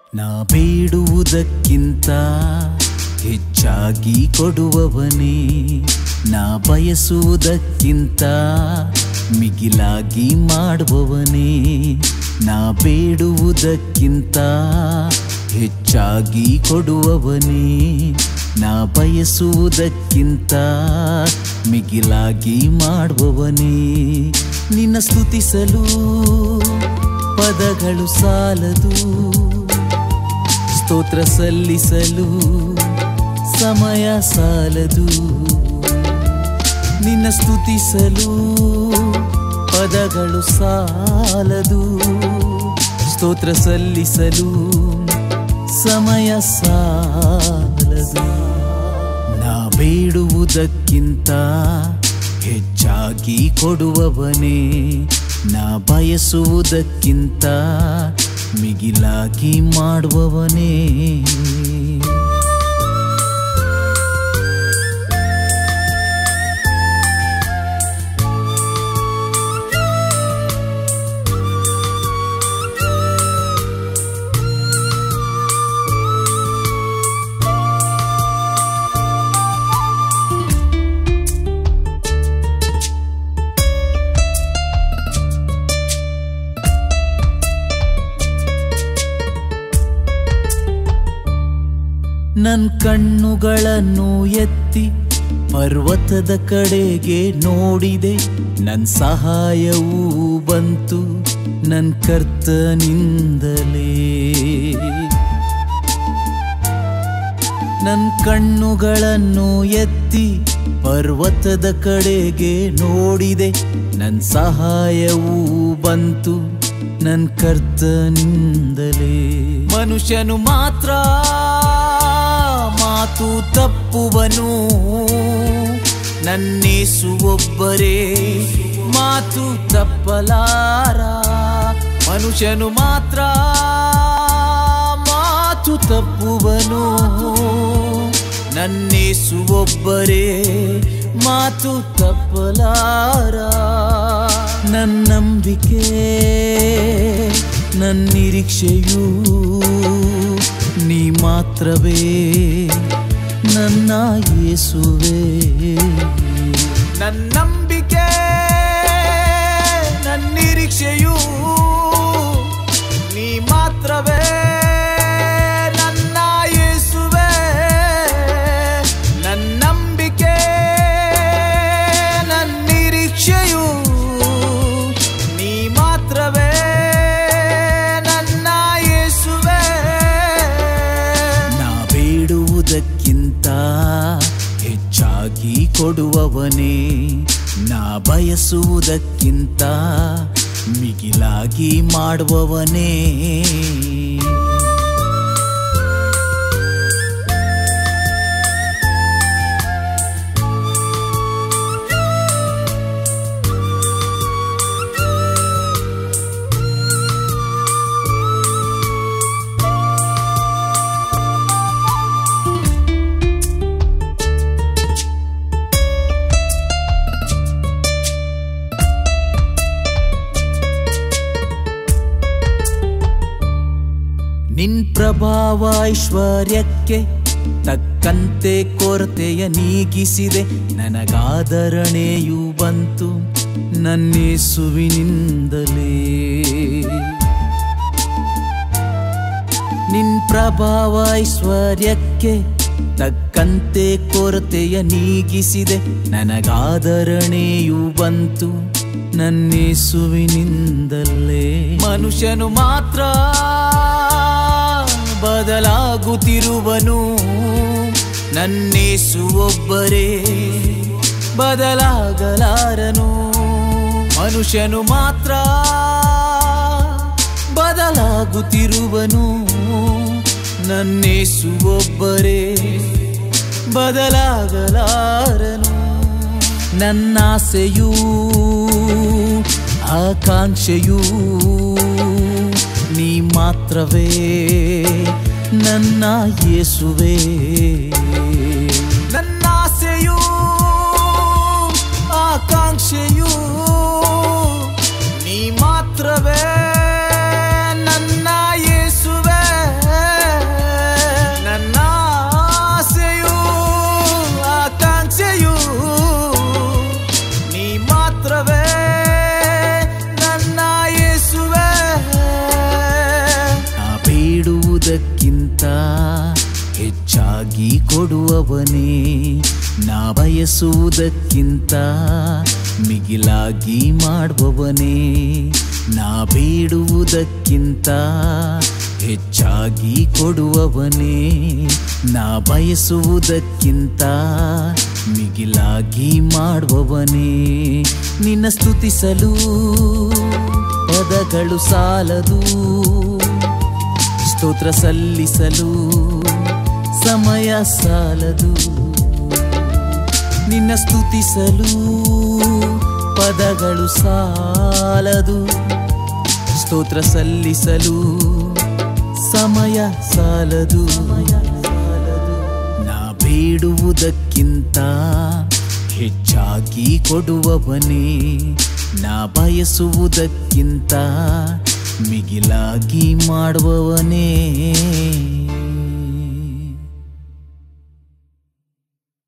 ನಾ ಬೇಡುವುದಕ್ಕಿಂತ ಹೆಚ್ಚಾಗಿ ಕೊಡುವವನೇ ನಾ ಬಯಸುವುದಕ್ಕಿಂತ ಮಿಗಿಲಾಗಿ ಮಾಡುವವನೇ ನಾ ಬೇಡುವುದಕ್ಕಿಂತ ಹೆಚ್ಚಾಗಿ ಕೊಡುವವನೇ ನಾ ಬಯಸುವುದಕ್ಕಿಂತ ಮಿಗಿಲಾಗಿ ಮಾಡುವವನೇ ನಿನ್ನ ಸ್ತುತಿಸಲು ಪದಗಳು ಸಾಲದು ಸ್ತೋತ್ರ ಸಲ್ಲಿಸಲು ಸಮಯ ಸಾಲದು ನಿನ್ನ ಸ್ತುತಿಸಲು ಪದಗಳು ಸಾಲದು ಸ್ತೋತ್ರ ಸಲ್ಲಿಸಲು ಸಮಯ ಸಾಲದು ನಾ ಬೇಡುವುದಕ್ಕಿಂತ ಹೆಚ್ಚಾಗಿ ಕೊಡುವವನೇ ನಾ ಬಯಸುವುದಕ್ಕಿಂತ ಮಿಗಿಲಾಗಿ ಮಾಡುವವನೇ ನನ್ ಕಣ್ಣುಗಳನ್ನು ಎತ್ತಿ ಪರ್ವತದ ಕಡೆಗೆ ನೋಡಿದೆ ನನ್ ಸಹಾಯವೂ ಬಂತು ನನ್ ಕರ್ತನಿಂದಲೇ ನನ್ ಕಣ್ಣುಗಳನ್ನು ಎತ್ತಿ ಪರ್ವತದ ಕಡೆಗೆ ನೋಡಿದೆ ನನ್ ಸಹಾಯವೂ ಬಂತು ನನ್ ಕರ್ತನಿಂದಲೇ ಮನುಷ್ಯನು ಮಾತ್ರ ಮಾತು ತಪ್ಪುವನು ನನ್ನೇಸು ಒಬ್ಬರೇ ಮಾತು ತಪ್ಪಲಾರ ಮನುಷ್ಯನು ಮಾತ್ರ ಮಾತು ತಪ್ಪುವನು ನನ್ನೇಸು ಒಬ್ಬರೇ ಮಾತು ತಪ್ಪಲಾರ ನನ್ನಂಬಿಕೆ ನನ್ನಿರೀಕ್ಷೆಯೂ ನೀ ಮಾತ್ರವೇ ನನ್ನ ಯೇಸುವೆ ನನ್ನಂಬಿಕೆ ನನ್ನಿರೀಕ್ಷೆಯೂ ನೀ ಮಾತ್ರವೇ ನನ್ನ ಯೇಸುವೆ ನನ್ನಂಬಿಕೆ ನನ್ನಿರೀಕ್ಷೆಯೂ ನೀ ಮಾತ್ರವೇ ನನ್ನ ಯೇಸುವೆ ನಾ ಬೇಡುವುದಕ್ಕಿಂತ ಹೆಚ್ಚಾಗಿ ಕೊಡುವವನೇ ನಾ ಬಯಸುವುದಕ್ಕಿಂತ ಮಿಗಿಲಾಗಿ ಮಾಡುವವನೇ ನಿನ್ ಪ್ರಭಾವ ಐಶ್ವರ್ಯಕ್ಕೆ ತಕ್ಕಂತೆ ಕೊರತೆಯ ನೀಗಿಸಿದೆ ನನಗಾದರಣೆಯೂ ಬಂತು ನನ್ನೇಸುವಿನಿಂದಲೇ ನಿನ್ ಪ್ರಭಾವ ಐಶ್ವರ್ಯಕ್ಕೆ ತಕ್ಕಂತೆ ಕೊರತೆಯ ನೀಗಿಸಿದೆ ನನಗಾದರಣೆಯೂ ಬಂತು ನನ್ನೇಸುವಿನಿಂದಲೇ ಮನುಷ್ಯನು ಮಾತ್ರ ಬದಲಾಗುತ್ತಿರುವನು ನನ್ನೇಸು ಒಬ್ಬರೇ ಬದಲಾಗಲಾರನು ಮನುಷ್ಯನು ಮಾತ್ರ ಬದಲಾಗುತ್ತಿರುವನು ನನ್ನೇಸು ಒಬ್ಬರೇ ಬದಲಾಗಲಾರನು ನನ್ನಾಸೆಯೂ ಆಕಾಂಕ್ಷೆಯೂ ನೀ ಮಾತ್ರವೇ ನನ್ನ ಯೇಸುವೆ ನನ್ನಾಸೆಯೂ ಆಕಾಂಕ್ಷೆಯೂ ನೀ ಮಾತ್ರವೇ ನನ್ನ ಯೇಸುವೆ ಬೇಡುವುದಕ್ಕಿಂತ ಹೆಚ್ಚಾಗಿ ಕೊಡುವವನೇ ನಾ ಬಯಸುವುದಕ್ಕಿಂತ ಮಿಗಿಲಾಗಿ ಮಾಡುವವನೇ ನಾ ಬೇಡುವುದಕ್ಕಿಂತ ಹೆಚ್ಚಾಗಿ ಕೊಡುವವನೇ ನಾ ಬಯಸುವುದಕ್ಕಿಂತ ಮಿಗಿಲಾಗಿ ಮಾಡುವವನೇ ನಿನ್ನ ಸ್ತುತಿಸಲು ಪದಗಳು ಸಾಲದು ಸ್ತೋತ್ರ ಸಲ್ಲಿಸಲು ಸಮಯ ಸಾಲದು ನಿನ್ನ ಸ್ತುತಿಸಲು ಪದಗಳು ಸಾಲದು ಸ್ತೋತ್ರ ಸಲ್ಲಿಸಲು ಸಮಯ ಸಾಲದು ನಾ ಬೇಡುವುದಕ್ಕಿಂತ ಹೆಚ್ಚಾಗಿ ಕೊಡುವವನೇ ನಾ ಬಯಸುವುದಕ್ಕಿಂತ ಮಿಗಿಲಾಗಿ ಮಾಡುವವನೇ